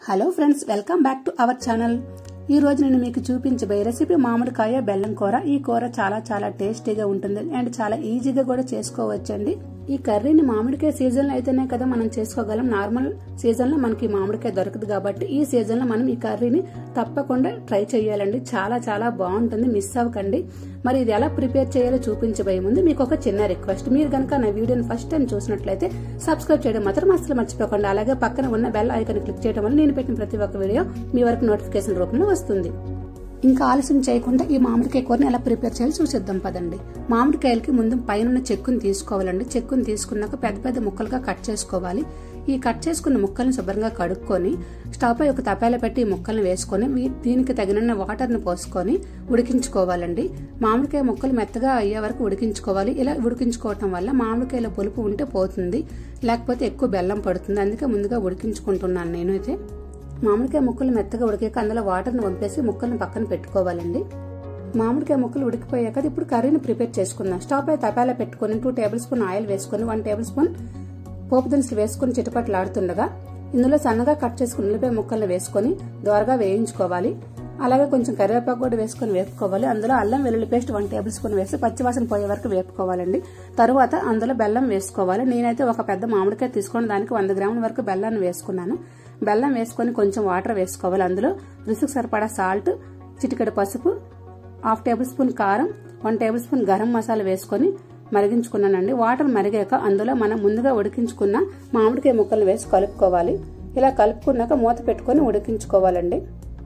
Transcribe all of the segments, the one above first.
hello friends welcome back to our channel ఈ రోజు నేను మీకు చూపించబోయే రెసిపీ మామిడికాయ బెల్లం కూర ఈ కూర చాలా చాలా టేస్టీగా ఉంటుంది అండ్ చాలా ఈజీగా కూడా చేసుకోవచ్చండి ఈ కర్రీని మామిడికాయ సీజన్ లో అయితేనే కదా మనం చేసుకోగలం నార్మల్ సీజన్ లో మనకి మామిడికాయ దొరకదు కాబట్టి ఈ సీజన్ లో మనం ఈ కర్రీని తప్పకుండా ట్రై చేయాలండి చాలా చాలా బాగుంటుంది మిస్ అవ్వకండి మరి ఇది ఎలా ప్రిపేర్ చేయాలో చూపించబోయే ముందు మీకు ఒక చిన్న రిక్వెస్ట్ మీరు కనుక నా వీడియోని ఫస్ట్ టైం చూసినట్లయితే సబ్స్క్రైబ్ చేయడం మాత్రం అసలు మర్చిపోకండి అలాగే పక్కన ఉన్న బెల్ ఐకాన్ క్లిక్ చేయడం వల్ల నేను పెట్టిన ప్రతి ఒక్క వీడియో మీ వరకు నోటిఫికేషన్ రూపంలో వస్తుంది ఇంకా ఆలస్యం చేయకుండా ఈ మామిడికాయ కూరని ఎలా ప్రిపేర్ చేయాలో చూసేద్దాం పదండి మామిడికాయలకి ముందు పైన చెక్కుని తీసుకోవాలండి చెక్కుని తీసుకున్నాక పెద్ద పెద్ద ముక్కలుగా కట్ చేసుకోవాలి ఈ కట్ చేసుకున్న ముక్కల్ని శుభ్రంగా కడుక్కొని స్టవ్ పై ఒక తపేల పెట్టి ఈ ముక్కల్ని వేసుకొని దీనికి తగిన వాటర్ని పోసుకొని ఉడికించుకోవాలండి మామిడికాయ ముక్కలు మెత్తగా అయ్యే వరకు ఉడికించుకోవాలి ఇలా ఉడికించుకోవటం వల్ల మామిడికాయల పులుపు ఉంటే పోతుంది లేకపోతే ఎక్కువ బెల్లం పడుతుంది అందుకే ముందుగా ఉడికించుకుంటున్నాను నేనైతే మామిడికాయ ముక్కలు మెత్తగా ఉడికాక అందులో వాటర్ని వంపేసి ముక్కల్ని పక్కన పెట్టుకోవాలండి మామిడికాయ ముక్కలు ఉడికిపోయాక ఇప్పుడు కర్రీని ప్రిపేర్ చేసుకుందాం స్టవ్ పై తపాలా పెట్టుకుని టూ టేబుల్ స్పూన్ ఆయిల్ వేసుకుని వన్ టేబుల్ స్పూన్ పోపు దినుసులు వేసుకుని చిటపట్లాడుతుండగా ఇందులో సన్నగా కట్ చేసుకుని ఉల్లిపాయ ముక్కల్ని వేసుకుని దోరగా వేయించుకోవాలి అలాగే కొంచెం కరివేపాకు కూడా వేసుకుని వేపుకోవాలి అందులో అల్లం వెల్లుల్లి పేస్ట్ వన్ టేబుల్ స్పూన్ వేసి పచ్చివాసన పోయే వరకు వేపుకోవాలండి తరువాత అందులో బెల్లం వేసుకోవాలి నేనైతే ఒక పెద్ద మామిడికాయ తీసుకొని దానికి వంద గ్రాముల వరకు బెల్లాన్ని వేసుకున్నాను బెల్లం వేసుకొని కొంచెం వాటర్ వేసుకోవాలి అందులో రుసుకు సరిపడా సాల్ట్ చిటికెడు పసుపు హాఫ్ టేబుల్ స్పూన్ కారం one tablespoon garam masala వేసుకొని మరిగించుకున్నానండి వాటర్ మరిగాక అందులో మనం ముందుగా ఉడికించుకున్న మామిడికాయ ముక్కలు వేసి కలుపుకోవాలి ఇలా కలుపుకున్నాక మూత పెట్టుకొని ఉడికించుకోవాలండి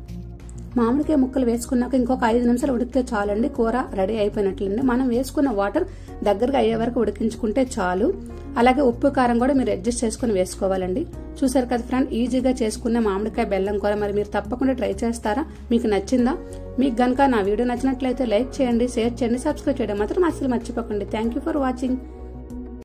మామిడికాయ ముక్కలు వేసుకున్నాక ఇంకొక ఐదు నిమిషాలు ఉడికితే చాలండి కూర రెడీ అయిపోయినట్లండి మనం వేసుకున్న వాటర్ దగ్గరగా అయ్యే వరకు ఉడికించుకుంటే చాలు అలాగే ఉప్పు కారం కూడా మీరు అడ్జస్ట్ చేసుకుని వేసుకోవాలండి చూసారు కదా ఫ్రెండ్ ఈజీగా చేసుకున్న మామిడికాయ బెల్లం కూర మరి మీరు తప్పకుండా ట్రై చేస్తారా మీకు నచ్చిందా మీకు గనక నా వీడియో నచ్చినట్లయితే లైక్ చేయండి షేర్ చేయండి సబ్స్క్రైబ్ చేయడం మాత్రం అసలు మర్చిపోకండి థ్యాంక్ ఫర్ వాచింగ్